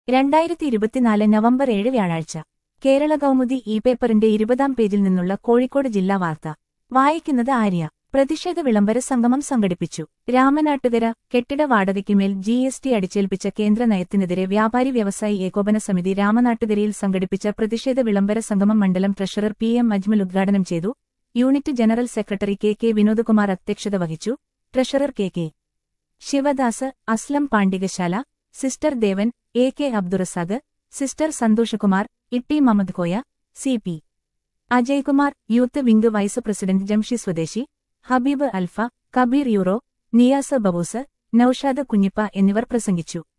രണ്ടായിരത്തി ഇരുപത്തിനാല് നവംബർ ഏഴ് വ്യാഴാഴ്ച കേരള കൗമുദി ഇ പേപ്പറിന്റെ ഇരുപതാം പേജിൽ നിന്നുള്ള കോഴിക്കോട് ജില്ലാ വാർത്ത വായിക്കുന്നത് ആര്യ പ്രതിഷേധ വിളംബര സംഗമം സംഘടിപ്പിച്ചു രാമനാട്ടുകര കെട്ടിട വാടകയ്ക്കുമേൽ ജി എസ് ടി അടിച്ചേൽപ്പിച്ച കേന്ദ്ര നയത്തിനെതിരെ വ്യാപാരി വ്യവസായി ഏകോപന സമിതി രാമനാട്ടുകരയിൽ സംഘടിപ്പിച്ച പ്രതിഷേധ വിളംബര സംഗമം മണ്ഡലം ട്രഷറർ പി എം അജ്മൽ ഉദ്ഘാടനം ചെയ്തു unit general secretary K K Vinodkumar അധ്യക്ഷത വഹിച്ചു treasurer K K Sivadas Aslam Pandikasala sister Devan A K Abdurazak sister Santhoshkumar Itti Mamad Koya C P Ajaykumar youth wing vice president Jamshi സ്വദേശി ഹബീബ് അൽഫ കബീർ യൂറോ നിയാസ് ബബൂസ് നൌഷാദ് കുഞ്ഞിപ്പ എന്നിവർ പ്രസംഗിച്ചു